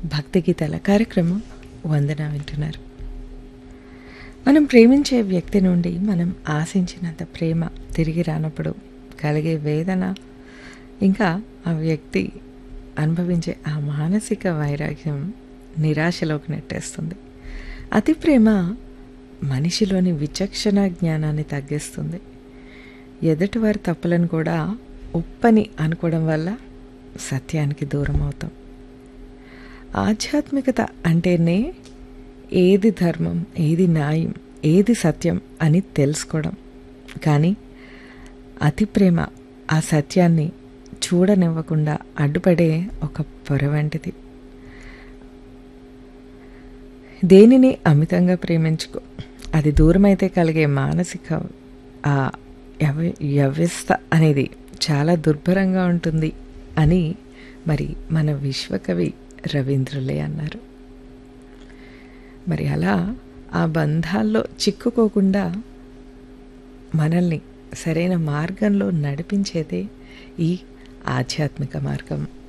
భక్తి గీతాల కార్యక్రమం వందన వింటున్నారు మనం ప్రేమించే వ్యక్తి నుండి మనం ఆశించినంత ప్రేమ తిరిగి రానప్పుడు కలిగే వేదన ఇంకా ఆ వ్యక్తి అనుభవించే ఆ మానసిక వైరాగ్యం నిరాశలోకి నెట్టేస్తుంది అతి ప్రేమ మనిషిలోని విచక్షణ జ్ఞానాన్ని తగ్గిస్తుంది ఎదుటివారి తప్పులను కూడా ఉప్పని అనుకోవడం వల్ల సత్యానికి దూరం అవుతాం ఆధ్యాత్మికత అంటేనే ఏది ధర్మం ఏది న్యాయం ఏది సత్యం అని తెలుసుకోవడం కానీ అతి ప్రేమ ఆ సత్యాన్ని చూడనివ్వకుండా అడ్డుపడే ఒక పొర వంటిది దేనిని అమితంగా ప్రేమించుకో అది దూరమైతే కలిగే మానసిక ఆ యవ వ్యవస్థ అనేది చాలా దుర్భరంగా ఉంటుంది అని మరి మన విశ్వకవి రవీంద్రులే అన్నారు మరి అలా ఆ బంధాల్లో చిక్కుకోకుండా మనల్ని సరైన మార్గంలో నడిపించేదే ఈ ఆధ్యాత్మిక మార్గం